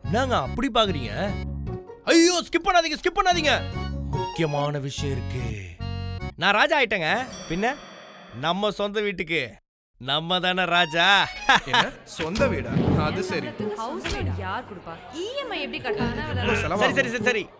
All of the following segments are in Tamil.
என்னங்க அப்படி பாக்குறீங்க ஐயோ ஸ்கிப் பண்ணாதீங்க ஸ்கிப் பண்ணாதீங்க முக்கியமான விஷயம் இருக்கு நான் ராஜா ஆயிட்டேங்க பின்ன நம்ம சொந்த வீட்டுக்கு நம்ம தானே ராஜா என்ன சொந்த வீடா அது சரி ஹவுஸ் ரெண்ட் யார் கொடுப்பா இஎம்ஐ எப்படி கட்டுறது இவ்வளவு சரி செலவாகும். சரி சரி சரி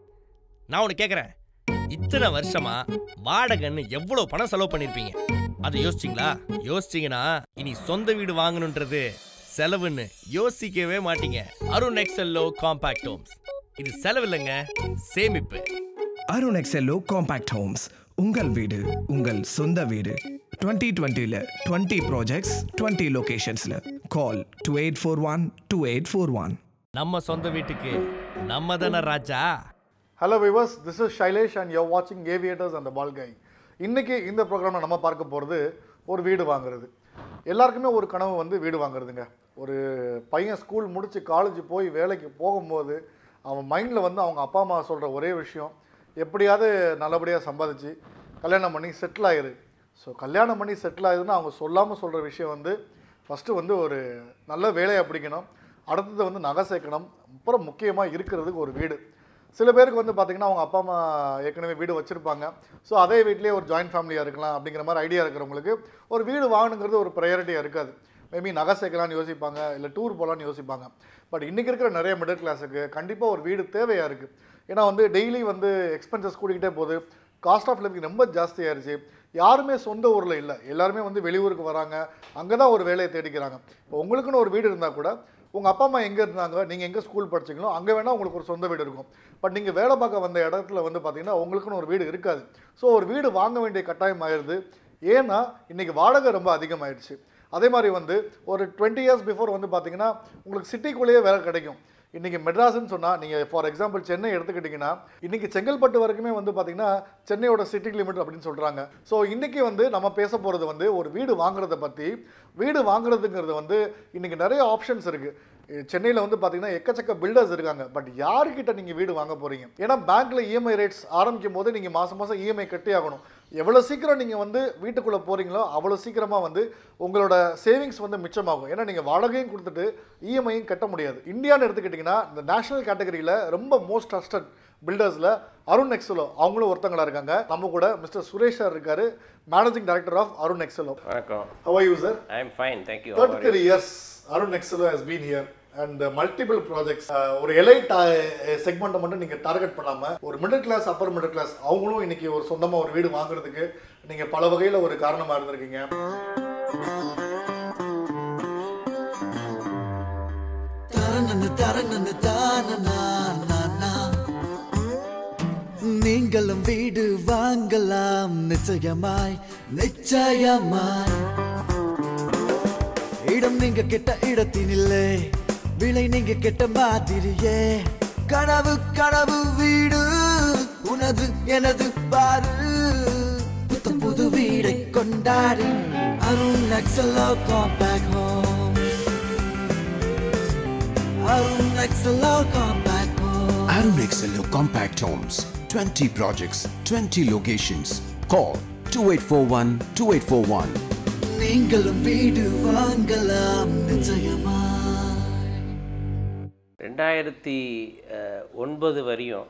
நான் உனக்கு கேக்குறேன் இத்தனை வருஷமா வாடகைன்னு எவ்வளவு பணம் செலவு பண்ணிருப்பீங்க அதை யோசிச்சிங்களா யோசிச்சீங்கன்னா இனி சொந்த வீடு வாங்கணுன்றது செலவுன்னு யோசிக்கவே மாட்டீங்க அருண் எக்ஸல்லோ காம்பாக்ட் ஹோம்ஸ் இது செலவு இல்லைங்க சேமிப்பு அருண் எக்ஸெல்லோ காம்பேக்ட் ஹோம்ஸ் உங்கள் வீடு உங்கள் சொந்த வீடு டுவெண்ட்டி டுவெண்ட்டியில் டுவெண்ட்டி ப்ராஜெக்ட்ஸ் டுவெண்ட்டி லொகேஷன்ஸில் call two eight four one two eight four one நம்ம சொந்த வீட்டுக்கு நம்ம தானே ராஜா hello viewers this is Shailesh and you're வாட்சிங் ஏவியேட்டர்ஸ் அந்த பால் கை இன்னைக்கு இந்த ப்ரோக்ராமில் நம்ம பார்க்க போகிறது ஒரு வீடு வாங்குறது எல்லாருக்குமே ஒரு கனவு வந்து வீடு வாங்குறதுங்க ஒரு பையன் ஸ்கூல் முடித்து காலேஜ் போய் வேலைக்கு போகும்போது அவன் மைண்டில் வந்து அவங்க அப்பா அம்மா சொல்கிற ஒரே விஷயம் எப்படியாவது நல்லபடியாக சம்பாதிச்சு கல்யாணம் பண்ணி செட்டில் ஆயிரு ஸோ கல்யாணம் பண்ணி செட்டில் ஆகுதுன்னு அவங்க சொல்லாமல் சொல்கிற விஷயம் வந்து ஃபஸ்ட்டு வந்து ஒரு நல்ல வேலையை பிடிக்கணும் அடுத்தது வந்து நகை சேர்க்கணும் அப்புறம் முக்கியமாக இருக்கிறதுக்கு ஒரு வீடு சில பேருக்கு வந்து பார்த்திங்கன்னா அவங்க அப்பா அம்மா ஏற்கனவே வீடு வச்சுருப்பாங்க ஸோ அதே வீட்லேயே ஒரு ஜாயின்ட் ஃபேமிலியாக இருக்கலாம் அப்படிங்கிற மாதிரி ஐடியா இருக்கிறவங்களுக்கு ஒரு வீடு வாங்கணுங்கிறது ஒரு ப்ரையாரிட்டியாக இருக்காது மேபி நகை சேர்க்கலாம்னு யோசிப்பாங்க இல்லை டூர் போகலான்னு யோசிப்பாங்க பட் இன்றைக்கி இருக்கிற நிறைய மிடில் கிளாஸுக்கு கண்டிப்பாக ஒரு வீடு தேவையாக இருக்குது ஏன்னா வந்து டெய்லி வந்து எக்ஸ்பென்சஸ் கூடிக்கிட்டே போகுது காஸ்ட் ஆஃப் லிவிங் ரொம்ப ஜாஸ்தியாயிருச்சு யாருமே சொந்த ஊரில் இல்லை எல்லாருமே வந்து வெளியூருக்கு வராங்க அங்கே தான் ஒரு வேலையை தேடிக்கிறாங்க இப்போ உங்களுக்குன்னு ஒரு வீடு இருந்தால் கூட உங்கள் அப்பா அம்மா எங்கே இருந்தாங்க நீங்கள் எங்கே ஸ்கூல் படிச்சீங்களோ அங்கே வேணால் உங்களுக்கு ஒரு சொந்த வீடு இருக்கும் பட் நீங்கள் வேலை பார்க்க வந்த இடத்துல வந்து பார்த்தீங்கன்னா உங்களுக்குன்னு ஒரு வீடு இருக்காது ஸோ ஒரு வீடு வாங்க வேண்டிய கட்டாயம் ஆயிடுது ஏன்னா இன்றைக்கி வாடகை ரொம்ப அதிகமாயிடுச்சு அதே மாதிரி வந்து ஒரு டுவெண்ட்டி இயர்ஸ் பிஃபோர் வந்து பார்த்தீங்கன்னா உங்களுக்கு சிட்டிக்குள்ளேயே வேலை கிடைக்கும் இன்றைக்கி மெட்ராஸ்னு சொன்னால் நீங்கள் ஃபார் எக்ஸாம்பிள் சென்னை எடுத்துக்கிட்டிங்கன்னா இன்றைக்கி செங்கல்பட்டு வரைக்குமே வந்து பார்த்தீங்கன்னா சென்னையோட சிட்டி லிமிட் அப்படின்னு சொல்கிறாங்க ஸோ இன்றைக்கி வந்து நம்ம பேச போகிறது வந்து ஒரு வீடு வாங்குறத பற்றி வீடு வாங்குறதுங்கிறது வந்து இன்றைக்கி நிறைய ஆப்ஷன்ஸ் இருக்குது சென்னையில் வந்து பார்த்தீங்கன்னா எக்கச்சக்க பில்டர்ஸ் இருக்காங்க பட் யாருக்கிட்ட நீங்கள் வீடு வாங்க போகிறீங்க ஏன்னா பேங்க்கில் இஎம்ஐ ரேட்ஸ் ஆரம்பிக்கும் போது நீங்கள் மாதம் மாதம் இஎம்ஐ கட்டி ஆகணும் எவ்வளோ சீக்கிரம் நீங்கள் வந்து வீட்டுக்குள்ளே போகிறீங்களோ அவ்வளோ சீக்கிரமாக வந்து உங்களோட சேவிங்ஸ் வந்து மிச்சமாகும் ஏன்னா நீங்கள் வாடகையும் கொடுத்துட்டு இஎம்ஐயும் கட்ட முடியாது இந்தியான்னு எடுத்துக்கிட்டிங்கன்னா இந்த நேஷனல் கேட்டகரியில் ரொம்ப மோஸ்ட் ட்ரஸ்டட் பில்டர்ஸில் அருண் எக்ஸலோ அவங்களும் ஒருத்தங்களா இருக்காங்க நம்ம கூட மிஸ்டர் சுரேஷ் சார் இருக்காரு managing director of Arun Excello வணக்கம் how you sir I am fine thank you thirty three years Arun Excello has been here and multiple projects ஒரு எலைட் செக்மெண்ட்டை மட்டும் நீங்கள் டார்கெட் பண்ணாமல் ஒரு middle class upper middle class அவங்களும் இன்னைக்கு ஒரு சொந்தமாக ஒரு வீடு வாங்குறதுக்கு நீங்கள் பல வகையில் ஒரு காரணமாக இருந்திருக்கீங்க தரனன்னு தரனன்னு தானனா நீங்களும் வீடு வாங்கலாம் நிச்சயமாய் நிச்சயமாய் இடம் நீங்க கெட்ட இடத்தினில்லை விலை நீங்க கெட்ட மாதிரியே கனவு கனவு வீடு உனது எனது பாரு புத்தம் புது வீடை கொண்டாடி Arun எக்ஸலோ compact home Arun எக்ஸலோ compact home Arun Excello Compact Homes. 20 projects, 20 locations. Call 2841 2841. நீங்களும் வீடு வாங்கலாம் நிச்சயமா ரெண்டாயிரத்தி அஹ், ஒன்பது வரையும்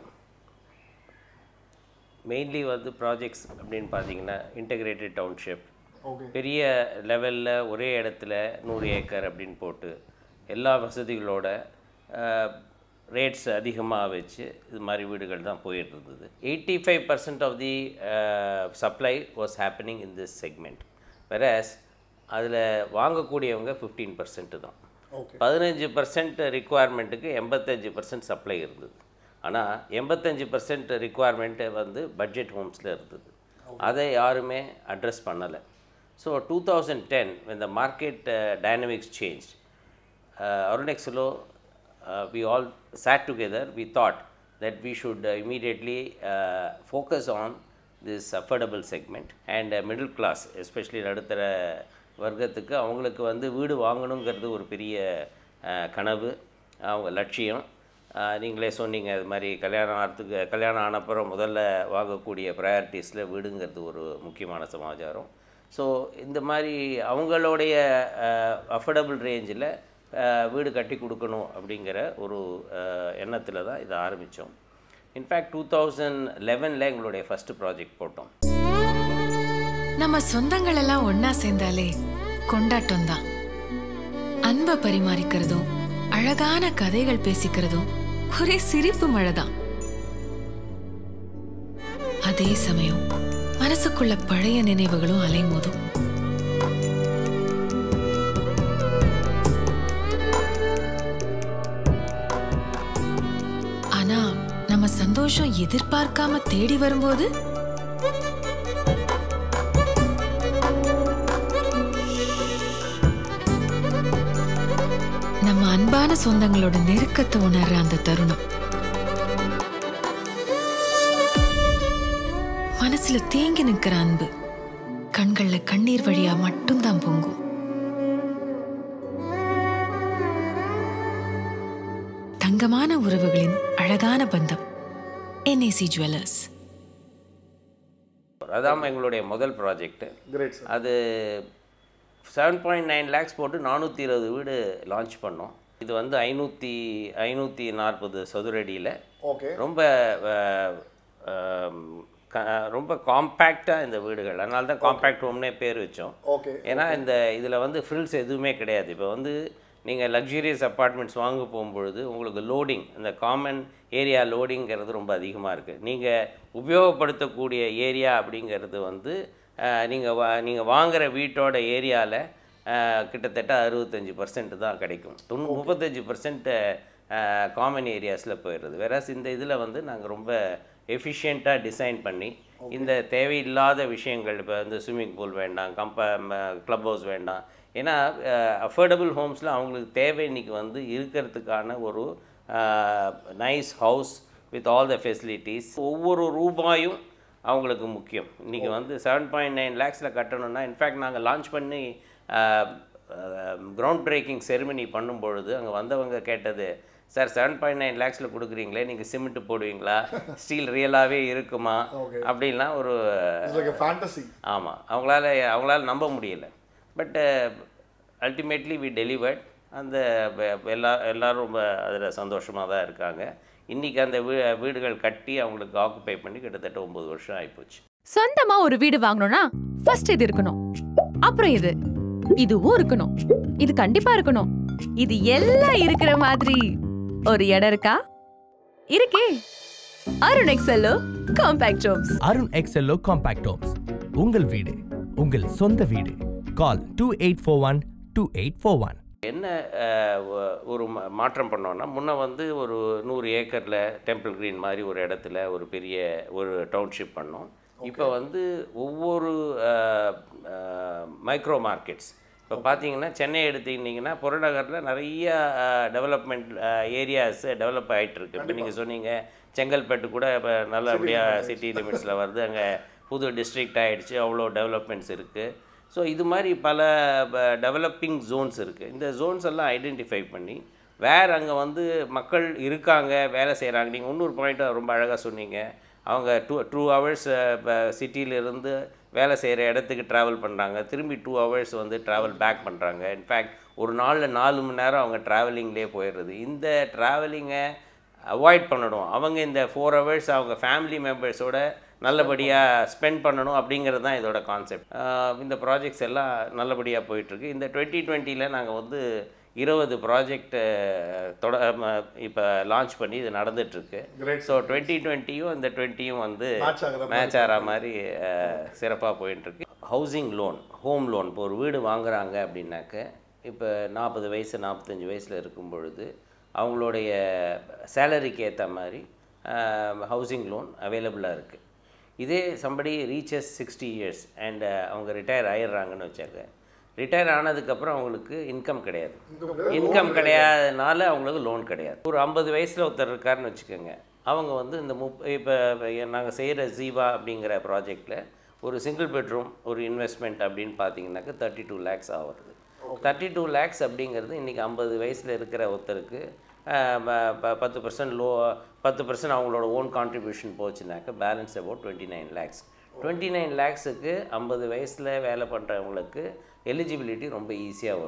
மெயின்லி வந்து ப்ராஜெக்ட்ஸ் அப்படின்னு பார்த்தீங்கன்னா இன்டகிரேட்டட் டவுன்ஷிப் பெரிய லெவலில் ஒரே இடத்துல நூறு ஏக்கர் அப்படின்னு போட்டு எல்லா வசதிகளோட ரேட்ஸ் அதிகமாக வச்சு இது மாதிரி வீடுகள் தான் போயிட்டு இருந்தது eighty five percent of the supply was happening in this segment versus அதில் வாங்கக்கூடியவங்க ஃபிஃப்டீன் பர்சன்ட் தான் பதினஞ்சு பர்சன்ட் ரிக்குவயர்மெண்ட்டுக்கு எண்பத்தஞ்சு பர்சன்ட் சப்ளை இருந்தது ஆனால் எண்பத்தஞ்சு பர்சன்ட் ரிக்குவயர்மெண்ட்டு வந்து பட்ஜெட் ஹோம்ஸில் இருந்தது அதை யாருமே அட்ரஸ் பண்ணலை so two thousand ten when the market uh, dynamics changed uh, Arunexilo, uh, we all sat together. We thought that we should uh, immediately uh, focus on this affordable segment and uh, middle class, especially நடுத்தர வர்க்கத்துக்கு அவங்களுக்கு வந்து வீடு வாங்கணுங்கிறது ஒரு பெரிய uh, கனவு அவங்க லட்சியம் uh, நீங்களே சொன்னீங்க அது மாதிரி கல்யாணம் ஆகிறதுக்கு கல்யாணம் ஆனப்புறம் முதல்ல வாங்கக்கூடிய ப்ரையாரிட்டிஸில் வீடுங்கிறது ஒரு முக்கியமான சமாச்சாரம் ஸோ இந்த மாதிரி அவங்களுடைய அஃபோர்டபுள் ரேஞ்சில் அஹ், வீடு கட்டி கொடுக்கணும் அப்படிங்கிற ஒரு எண்ணத்தில் தான் இதை ஆரம்பித்தோம் இன்ஃபேக்ட் டூ தௌசண்ட் லெவனில் எங்களுடைய ஃபஸ்ட்டு ப்ராஜெக்ட் போட்டோம் நம்ம சொந்தங்கள் எல்லாம் ஒன்னா சேர்ந்தாலே கொண்டாட்டம் தான் அன்பை பரிமாறிக்கிறதும் அழகான கதைகள் பேசிக்கிறதும் ஒரே சிரிப்பு மழைதான் அதே சமயம் மனசுக்குள்ள பழைய நினைவுகளும் அலைமோதும் ஆனா நம்ம சந்தோஷம் எதிர்பார்க்காம தேடி வரும்போது நம்ம அன்பான சொந்தங்களோட நெருக்கத்தை உணர்ற அந்த தருணம் மனசுல தேங்கி நிக்கிற அன்பு கண்கள்ல கண்ணீர் வழியா மட்டும்தான் பொங்கும் தங்கமான உறவுகளின் அழகான பந்தம் என்ஏசி ஜுவல்லர்ஸ் அதான் எங்களுடைய முதல் ப்ராஜெக்ட்டு கிரேட் சார் அது செவன் பாயிண்ட் நைன் லேக்ஸ் போட்டு நானூற்றி இருபது வீடு லான்ச் பண்ணோம் இது வந்து ஐநூற்றி ஐநூற்றி நாற்பது சதுரடியில் ஓகே ரொம்ப அஹ், ஆம், க- ரொம்ப காம்பேக்டாக இந்த வீடுகள் அதனால தான் காம்பேக்ட் ஹோம்னே பேர் வச்சோம் ஓகே ஏன்னா இந்த இதில் வந்து ஃப்ரில்ஸ் எதுவுமே கிடையாது இப்போ வந்து நீங்கள் லக்ஸூரியஸ் அப்பார்ட்மெண்ட்ஸ் வாங்க போகும்பொழுது உங்களுக்கு லோடிங் இந்த காமன் ஏரியா லோடிங்கிறது ரொம்ப அதிகமாக இருக்குது நீங்கள் உபயோகப்படுத்தக்கூடிய ஏரியா அப்படிங்கிறது வந்து நீங்கள் வா நீங்கள் வாங்குகிற வீட்டோட ஏரியாவில் கிட்டத்தட்ட அறுபத்தஞ்சி பர்சன்ட் தான் கிடைக்கும் தொண்ணூ முப்பத்தஞ்சு பர்சன்ட் காமன் ஏரியாஸில் போயிடுறது வேறாஸ் இந்த இதில் வந்து நாங்கள் ரொம்ப எஃபிஷியண்ட்டாக டிசைன் பண்ணி இந்த தேவையில்லாத விஷயங்கள் இப்போ இந்த ஸ்விம்மிங் பூல் வேண்டாம் கம்ப க்ளப் ஹவுஸ் வேண்டாம் ஏன்னா அஃபோர்டபுள் ஹோம்ஸில் அவங்களுக்கு தேவை இன்னைக்கு வந்து இருக்கிறதுக்கான ஒரு nice house with all the facilities ஒவ்வொரு ரூபாயும் அவங்களுக்கு முக்கியம் இன்றைக்கி வந்து செவன் பாயிண்ட் நைன் லேக்ஸில் கட்டணும்னா இன்ஃபேக்ட் நாங்கள் லான்ச் பண்ணி கிரவுண்ட் பிரேக்கிங் செரிமனி பண்ணும்பொழுது அங்கே வந்தவங்க கேட்டது சார் செவன் பாயிண்ட் நைன் லேக்ஸில் கொடுக்குறீங்களே நீங்கள் சிமெண்ட் போடுவீங்களா ஸ்டீல் ரியலாகவே இருக்குமா அப்படின்லாம் ஒரு இட்ஸ் லைக் ஃபேண்டசி ஆமாம் அவங்களால அவங்களால நம்ப முடியல பட் அல்டிமேட்லி வி டெலிவர்ட் அந்த வ- எல்லா எல்லாரும் ரொம்ப அதில் சந்தோஷமாக தான் இருக்காங்க இன்றைக்கி அந்த வீ வீடுகள் கட்டி அவங்களுக்கு ஆக்குப்பை பண்ணி கிட்டத்தட்ட ஒம்பது வருஷம் ஆகிப்போச்சு சொந்தமா ஒரு வீடு வாங்கணும்னா ஃபர்ஸ்ட் இது இருக்கணும் அப்புறம் இது இதுவும் இருக்கணும் இது கண்டிப்பா இருக்கணும் இது எல்லாம் இருக்கிற மாதிரி ஒரு இடம் இருக்கா இருக்கே அருண் எக்ஸல்லோ காம்பேக்ட் ஜோப்ஸ் அருண் எக்ஸெல்லோ காம்பாக்ட் ஹோம்ஸ் உங்கள் வீடு உங்கள் சொந்த வீடு call two eight four one two eight four one என்ன அஹ், ஒ- ஒரு ம- மாற்றம் பண்ணோன்னா முன்ன வந்து ஒரு நூறு ஏக்கரில் டெம்பிள் கிரீன் மாதிரி ஒரு இடத்துல ஒரு பெரிய ஒரு டவுன்ஷிப் பண்ணோம் இப்போ வந்து ஒவ்வொரு மைக்ரோ மார்க்கெட்ஸ் இப்போ பார்த்தீங்கன்னா சென்னை எடுத்துக்கிட்டிங்கன்னா புறநகரில் நிறைய டெவலப்மெண்ட் ஏரியாஸ் டெவலப் ஆகிட்டு இருக்கு இப்போ நீங்கள் சொன்னீங்க செங்கல்பட்டு கூட இப்போ நல்லபடியாக சிட்டி லிமிட்ஸில் வருது அங்கே புது டிஸ்ட்ரிக்ட் ஆயிடுச்சு அவ்வளோ டெவலப்மெண்ட்ஸ் இருக்குது ஸோ இது மாதிரி பல டெவலப்பிங் ஜோன்ஸ் இருக்குது இந்த ஜோன்ஸ் எல்லாம் ஐடென்டிஃபை பண்ணி வேறு அங்கே வந்து மக்கள் இருக்காங்க வேலை செய்கிறாங்க நீங்கள் இன்னொரு பாயிண்ட்டை ரொம்ப அழகாக சொன்னீங்க அவங்க டூ டூ ஹவர்ஸ் சிட்டியிலேருந்து வேலை செய்கிற இடத்துக்கு ட்ராவல் பண்ணுறாங்க திரும்பி டூ ஹவர்ஸ் வந்து ட்ராவல் பேக் பண்ணுறாங்க இன்ஃபேக்ட் ஒரு நாளில் நாலு மணி நேரம் அவங்க ட்ராவலிங்லேயே போயிடுறது இந்த ட்ராவலிங்கை அவாய்ட் பண்ணணும் அவங்க இந்த ஃபோர் ஹவர்ஸ் அவங்க ஃபேமிலி மெம்பர்ஸோட நல்லபடியாக ஸ்பெண்ட் பண்ணணும் அப்படிங்கிறது தான் இதோட கான்செப்ட் இந்த ப்ராஜெக்ட்ஸ் எல்லாம் நல்லபடியாக போயிட்டுருக்கு இந்த டுவெண்ட்டி டுவெண்ட்டியில் நாங்கள் வந்து இருபது ப்ராஜெக்ட் தொட இப்போ லான்ச் பண்ணி இது நடந்துகிட்ருக்கு ஸோ டுவெண்ட்டி டுவெண்ட்டியும் இந்த டுவெண்ட்டியும் வந்து Match ஆகுற மாதிரி மேட்ச் ஆகிற மாதிரி சிறப்பாக போயிட்டுருக்கு ஹவுசிங் லோன் ஹோம் லோன் இப்போ ஒரு வீடு வாங்குறாங்க அப்படின்னாக்க இப்போ நாற்பது வயசு நாற்பத்தஞ்சு வயசில் இருக்கும் பொழுது அவங்களுடைய சேலரிக்கு ஏற்ற மாதிரி ஹவுசிங் லோன் அவைலபிளாக இருக்குது இதே somebody reaches sixty years and அவங்க ரிட்டையர் ஆயிடுறாங்கன்னு வச்சாக்க ரிட்டையர் ஆனதுக்கப்புறம் அவங்களுக்கு இன்கம் கிடையாது இன்கம் கிடையாதனால அவங்களுக்கு லோன் கிடையாது ஒரு ஐம்பது வயசில் ஒருத்தர் இருக்காருன்னு வச்சுக்கோங்க அவங்க வந்து இந்த முப் இப்போ நாங்கள் செய்கிற ஜீவா அப்படிங்கிற ப்ராஜெக்டில் ஒரு சிங்கிள் பெட்ரூம் ஒரு இன்வெஸ்ட்மெண்ட் அப்படின்னு பார்த்தீங்கன்னாக்கா தேர்ட்டி டூ லேக்ஸ் ஆகுறது தேர்ட்டி டூ லேக்ஸ் அப்படிங்கிறது இன்றைக்கி ஐம்பது வயசில் இருக்கிற ஒருத்தருக்கு அஹ், ப- ப- பத்து பர்சன்ட் லோ பத்து பர்சன்ட் அவங்களோட ஓன் கான்ட்ரிபியூஷன் போச்சுனாக்கா balance about twenty nine lakhs twenty nine லேக்ஸுக்கு ஐம்பது வயசில் வேலை பண்ணுறவங்களுக்கு எலிஜிபிலிட்டி ரொம்ப ஈஸியாக வரும்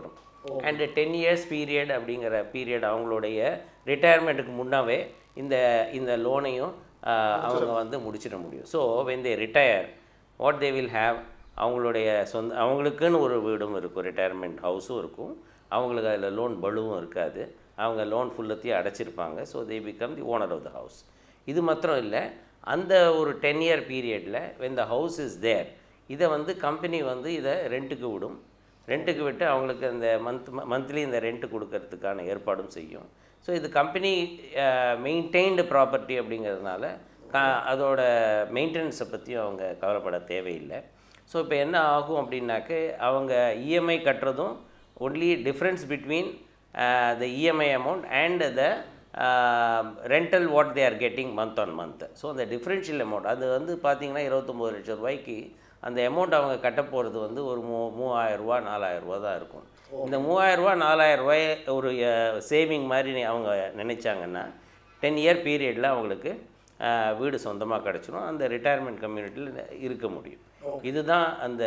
அண்டு டென் இயர்ஸ் பீரியட் அப்படிங்கிற பீரியட் அவங்களுடைய ரிட்டையர்மெண்ட்டுக்கு முன்னாவே இந்த இந்த லோனையும் அவங்க வந்து முடிச்சிட முடியும் so when they retire what they will have அவங்களுடைய சொந்த அவங்களுக்குன்னு ஒரு வீடும் இருக்கும் ரிட்டையர்மெண்ட் ஹவுஸும் இருக்கும் அவங்களுக்கு அதில் லோன் பலுவும் இருக்காது அவங்க லோன் ஃபுல்லத்தையும் அடைச்சிருப்பாங்க so they become the owner of the house இது மாத்திரம் இல்லை அந்த ஒரு டென் இயர் பீரியடில் when the house is there இதை வந்து கம்பெனி வந்து இதை ரெண்ட்டுக்கு விடும் ரெண்ட்டுக்கு விட்டு அவங்களுக்கு அந்த மந்த் மந்த்லி இந்த ரெண்ட்டு கொடுக்கறதுக்கான ஏற்பாடும் செய்யும் ஸோ இது கம்பெனி மெயின்டைன்டு ப்ராப்பர்ட்டி அப்படிங்கிறதுனால க அதோட மெயின்டெனன்ஸை பற்றியும் அவங்க கவலைப்பட தேவையில்லை ஸோ இப்போ என்ன ஆகும் அப்படின்னாக்க அவங்க இஎம்ஐ கட்டுறதும் only difference between the EMI amount and the rental what they are getting month on month so அந்த டிஃப்ரென்ஷியல் அமௌண்ட் அது வந்து பார்த்தீங்கன்னா இருபத்தொம்போது லட்சம் ரூபாய்க்கு அந்த அமௌண்ட் அவங்க கட்ட போகிறது வந்து ஒரு மூ மூவாயிரரூவா நாலாயிரரூவா தான் இருக்கும் இந்த மூவாயிரரூவா நாலாயிரரூவாய் ஒரு சேவிங் மாதிரி நீ- அவங்க நினைச்சாங்கன்னா டென் இயர் பீரியடில் அவங்களுக்கு அஹ், வீடு சொந்தமாக கிடச்சிரும் அந்த ரிட்டையர்மெண்ட் கம்யூனிட்டியில் இருக்க முடியும் இதுதான் அந்த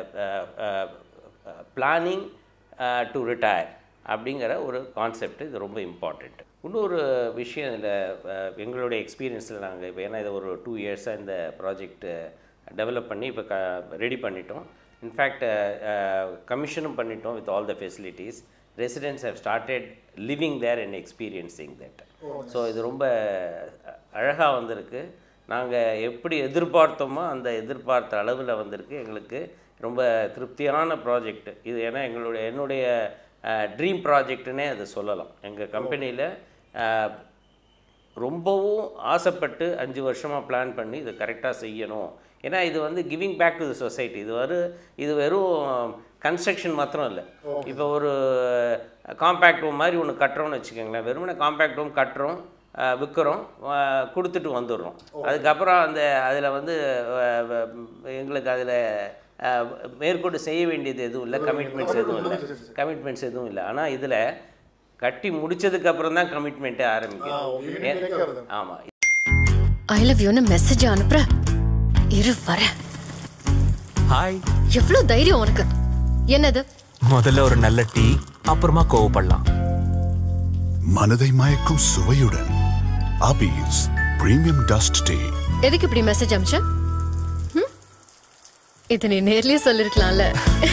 பிளானிங் டு ரிட்டையர் அப்படிங்கிற ஒரு கான்செப்ட் இது ரொம்ப இம்பார்ட்டண்ட் இன்னொரு விஷயம் இதில் எங்களுடைய எக்ஸ்பீரியன்ஸில் நாங்கள் இப்போ ஏன்னா இது ஒரு டூ இயர்ஸாக இந்த ப்ராஜெக்ட் டெவலப் பண்ணி இப்போ க ரெடி பண்ணிட்டோம் இன்ஃபேக்ட் கமிஷனும் பண்ணிட்டோம் with all the facilities residents have started living there and experiencing that so இது ரொம்ப அழகாக வந்திருக்கு நாங்கள் எப்படி எதிர்பார்த்தோமோ அந்த எதிர்பார்த்த அளவில் வந்திருக்கு எங்களுக்கு ரொம்ப திருப்தியான ப்ராஜெக்ட் இது ஏன்னா எங்களுடைய என்னுடைய ட்ரீம் ப்ராஜெக்ட்டுன்னே அதை சொல்லலாம் எங்கள் கம்பெனியில் ரொம்பவும் ஆசைப்பட்டு அஞ்சு வருஷமாக பிளான் பண்ணி இதை கரெக்டாக செய்யணும் ஏன்னா இது வந்து giving back to the society இது வரு இது வெறும் கன்ஸ்ட்ரக்ஷன் மாத்திரம் இல்லை இப்போ ஒரு காம்பேக்ட் ரூம் மாதிரி ஒன்று கட்டுறோம்னு வச்சுக்கோங்களேன் வெறுமனே காம்பேக்ட் ரூம் கட்டுறோம் அஹ், விற்கிறோம் அஹ், கொடுத்துட்டு வந்துடுறோம் அதுக்கப்புறம் அந்த அதில் வந்து அஹ், வ- எங்களுக்கு அதில் மேற்கொண்டு செய்ய வேண்டியது எதுவும் இல்லை கமிட்மெண்ட்ஸ் எதுவும் இல்லை கமிட்மெண்ட்ஸ் எதுவும் இல்லை ஆனால் இதில் கட்டி முடிச்சதுக்கு அப்புறம் தான் கமிட்மெண்ட்டே ஆரம்பிக்கும் ஆமாம் ஐ லவ் யூன்னு மெசேஜ் அனுப்புற இரு வர ஹாய் எவ்வளவு தைரியம் உனக்கு என்னது முதல்ல ஒரு நல்ல டீ அப்புறமா கோவப்படலாம் மனதை மயக்கும் சுவையுடன் அபீஸ் பிரீமியம் டஸ்ட் டீ எதுக்கு இப்படி மெசேஜ் அனுப்பிச்ச ம்? இது நீ நேர்லயே சொல்லிருக்கலாம்ல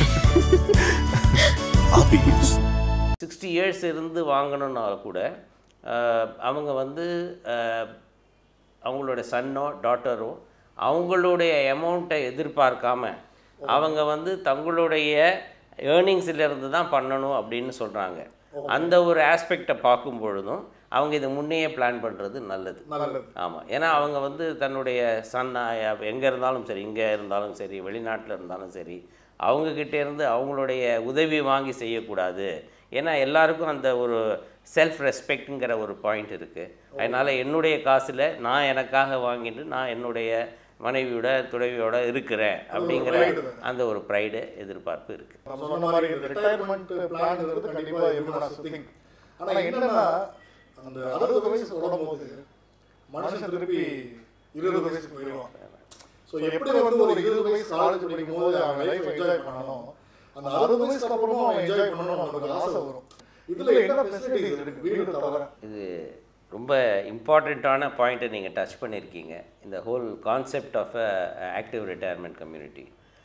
அபீஸ் சிக்ஸ்டி இயர்ஸ் இருந்து வாங்கணும்னா கூட அஹ், அவங்க வந்து அஹ், அவங்களோட சன்னோ டாட்டரோ அவங்களுடைய அமௌண்ட்டை எதிர்பார்க்காம அவங்க வந்து தங்களுடைய ஏர்னிங்ஸிலிருந்து தான் பண்ணணும் அப்படின்னு சொல்கிறாங்க அந்த ஒரு ஆஸ்பெக்டை பார்க்கும் பொழுதும் அவங்க இதை முன்னையே பிளான் பண்ணுறது நல்லது நல்லது. ஆமாம் ஏன்னா அவங்க வந்து தன்னுடைய சன் எங்கே இருந்தாலும் சரி இங்கே இருந்தாலும் சரி வெளிநாட்டில் இருந்தாலும் சரி அவங்கக்கிட்ட இருந்து அவங்களுடைய உதவி வாங்கி செய்யக்கூடாது ஏன்னா எல்லாருக்கும் அந்த ஒரு செல்ஃப் ரெஸ்பெக்ட்டுங்கிற ஒரு பாயிண்ட் இருக்குது அதனால் என்னுடைய காசில் நான் எனக்காக வாங்கிட்டு நான் என்னுடைய மனைவியோட துணைவியோட இருக்கிறேன் அப்படிங்கிற அந்த ஒரு ப்ரைடு எதிர்பார்ப்பு இருக்குது நம்ம சொன்ன மாதிரி இந்த ரிட்டையர்மெண்ட் பிளான்ங்கிறது கண்டிப்பா எப்படி திங்க் ஆனா என்னன்னா அந்த அறுபது வயசு தொடங்கும்போது மனுஷன் திருப்பி இருபது வயசுக்கு போயிடுவான் ஸோ எப்படி வந்து ஒரு இருபது வயசு காலேஜ் படிக்கும் போது அவன் லைஃப் என்ஜாய் பண்ணணும் அந்த அறுபது வயசுக்கு அப்புறமும் அவன் என்ஜாய் பண்ணணும் அவனுக்கு ஆசை வரும் இதுல என்ன ஃபெசிலிட்டிஸ் இருக்கு வீடு தவிர இது ரொம்ப இம்பார்ட்டண்ட்டான பாயிண்ட்டை நீங்கள் டச் பண்ணியிருக்கீங்க இந்த whole concept of a active retirement community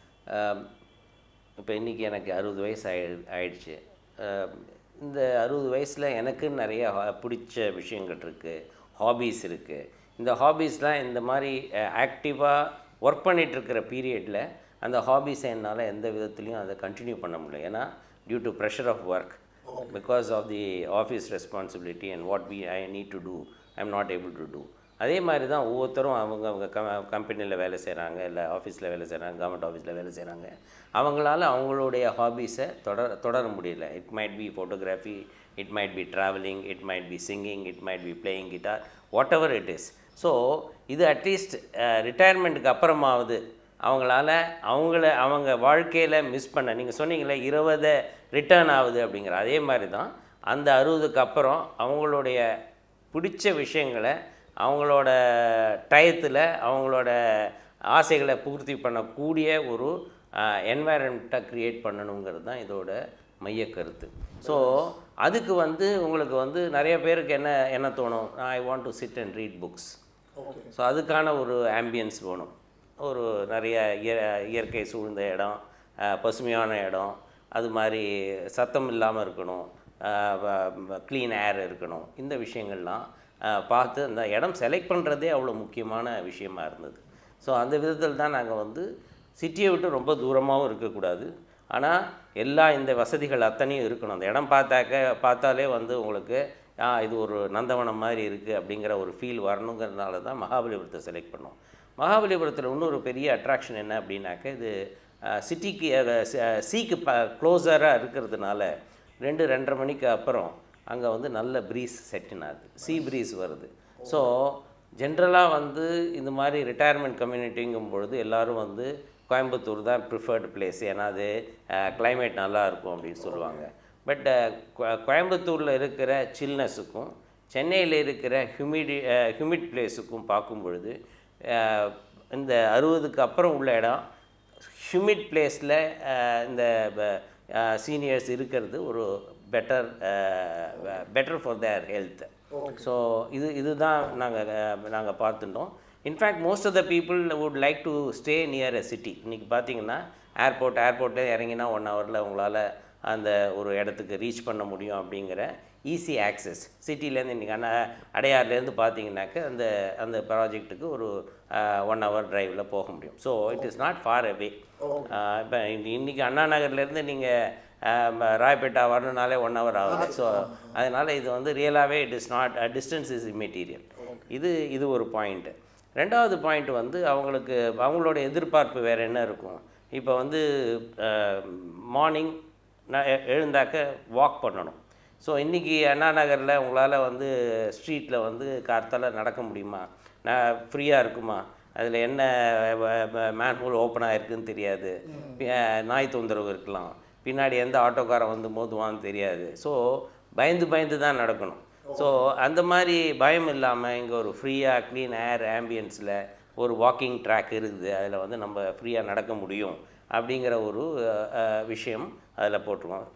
இப்போ இன்றைக்கி எனக்கு அறுபது வயசு ஆயி ஆயிடுச்சு அஹ், இந்த அறுபது வயசில் எனக்குன்னு நிறைய ha- பிடிச்ச விஷயங்கள் இருக்குது ஹாபீஸ் இருக்குது இந்த ஹாபீஸ்லாம் இந்த மாதிரி ஆக்டிவாக ஒர்க் பண்ணிகிட்ருக்கிற பீரியடில் அந்த ஹாபீஸை என்னால் எந்த விதத்துலையும் அதை கண்டினியூ பண்ண முடியல ஏன்னா due to pressure of work because of the office responsibility and what we I need to do I am not able to do அதே மாதிரி தான் ஒவ்வொருத்தரும் அவங்க அவங்க க கம்பெனியில் வேலை செய்கிறாங்க இல்லை ஆஃபீஸில் வேலை செய்கிறாங்க கவர்மெண்ட் ஆஃபீஸில் வேலை செய்கிறாங்க அவங்களால அவங்களுடைய ஹாபீஸை தொடர தொடர முடியல it might be photography it might be travelling it might be singing it might be playing guitar whatever it is so ஸோ இது அட்லீஸ்ட் ரிட்டையர்மெண்ட்டுக்கு அப்புறமாவது அவங்களால அவங்கள அவங்க வாழ்க்கையில் மிஸ் பண்ண நீங்கள் சொன்னீங்களே இருபதை ரிட்டர்ன் ஆகுது அப்படிங்கிற அதே மாதிரி தான் அந்த அறுபதுக்கு அப்புறம் அவங்களுடைய பிடிச்ச விஷயங்களை அவங்களோட டயத்தில் அவங்களோட ஆசைகளை பூர்த்தி பண்ணக்கூடிய ஒரு என்வாயரண்ட்டை க்ரியேட் பண்ணணுங்கிறது தான் இதோட மைய கருத்து ஸோ அதுக்கு வந்து உங்களுக்கு வந்து நிறைய பேருக்கு என்ன என்ன தோணும் I want to sit and read books so அதுக்கான ஒரு ஆம்பியன்ஸ் வேணும் ஒரு நிறைய இய இயற்கை சூழ்ந்த இடம் அஹ், பசுமையான இடம் அது மாதிரி சத்தம் இல்லாமல் இருக்கணும் க்ளீன் ஏர் இருக்கணும் இந்த விஷயங்கள்லாம் அஹ், பார்த்து அந்த இடம் செலக்ட் பண்ணுறதே அவ்வளோ முக்கியமான விஷயமா இருந்தது ஸோ அந்த விதத்தில் தான் நாங்கள் வந்து சிட்டியை விட்டு ரொம்ப தூரமாகவும் இருக்கக்கூடாது ஆனால் எல்லா இந்த வசதிகள் அத்தனையும் இருக்கணும் அந்த இடம் பார்த்தாக்க பார்த்தாலே வந்து உங்களுக்கு ஆ இது ஒரு நந்தவனம் மாதிரி இருக்குது அப்படிங்கிற ஒரு ஃபீல் வரணுங்கிறதுனால தான் மகாபலிபுரத்தை செலக்ட் பண்ணோம் மகாபலிபுரத்தில் இன்னொரு பெரிய அட்ராக்ஷன் என்ன அப்படின்னாக்க இது சிட்டிக்கு சீக்கு ப க்ளோஸராக இருக்கிறதுனால ரெண்டு ரெண்டரை மணிக்கு அப்புறம் அங்கே வந்து நல்ல ப்ரீஸ் செட்டின் ஆகுது சீ ப்ரீஸ் வருது ஸோ ஜென்ரலாக வந்து இந்த மாதிரி ரிட்டையர்மெண்ட் கம்யூனிட்டிங்கும் பொழுது எல்லோரும் வந்து கோயம்புத்தூர் தான் ப்ரிஃபர்டு பிளேஸ் ஏன்னா அது கிளைமேட் நல்லா இருக்கும் அப்படின்னு சொல்லுவாங்க பட் கோயம்புத்தூரில் இருக்கிற சில்னஸுக்கும் சென்னையில் இருக்கிற ஹியூமிடி ஹியூமிட் பிளேஸுக்கும் பார்க்கும் பொழுது அஹ், இந்த அறுபதுக்கு அப்புறம் உள்ள இடம் ஹியூமிட் பிளேஸில் இந்த சீனியர்ஸ் இருக்கிறது ஒரு better better for their health so இது இதுதான் நாங்கள் நாங்கள் பார்த்துட்டோம் in fact most of the people would like to stay near a city இன்றைக்கி பார்த்தீங்கன்னா ஏர்போர்ட் ஏர்போர்ட்டில் இறங்கினா ஒன் ஹவரில் உங்களால் அந்த ஒரு இடத்துக்கு ரீச் பண்ண முடியும் அப்படிங்கிற ஈஸி ஆக்சஸ் சிட்டிலேருந்து இன்றைக்கி அண்ணா அடையார்லேருந்து பார்த்தீங்கன்னாக்க அந்த அந்த ப்ராஜெக்ட்டுக்கு ஒரு ஒன் ஹவர் டிரைவில் போக முடியும் so it is not far away இப்போ இன்றைக்கி அண்ணா நகர்லேருந்து நீங்கள் ராயப்பேட்டா வரணுனாலே ஒன் ஹவர் ஆகுது ஸோ அதனால் இது வந்து ரியலாகவே it is not distance is immaterial இது இது ஒரு பாயிண்ட்டு ரெண்டாவது பாயிண்ட் வந்து அவங்களுக்கு அவங்களோட எதிர்பார்ப்பு வேறு என்ன இருக்கும் இப்போ வந்து மார்னிங் நான் எ- எழுந்தாக்க வாக் பண்ணணும் ஸோ இன்றைக்கி அண்ணா நகரில் உங்களால் வந்து ஸ்ட்ரீட்டில் வந்து கார்த்தால நடக்க முடியுமா நான் ஃப்ரீயாக இருக்குமா அதில் என்ன மேன்ஹோல் ஓப்பன் ஆகிருக்குன்னு தெரியாது பி- அஹ், நாய் தொந்தரவு இருக்கலாம் பின்னாடி எந்த ஆட்டோக்காரன் வந்து மோதுவான்னு தெரியாது ஸோ பயந்து பயந்து தான் நடக்கணும் ஸோ அந்த மாதிரி பயம் இல்லாமல் இங்கே ஒரு ஃப்ரீயாக க்ளீன் ஏர் ஆம்பியன்ஸில் ஒரு வாக்கிங் ட்ராக் இருக்குது அதில் வந்து நம்ம ஃப்ரீயாக நடக்க முடியும் அப்படிங்கிற ஒரு அஹ், அஹ், விஷயம் அதில் போட்டிருக்கோம்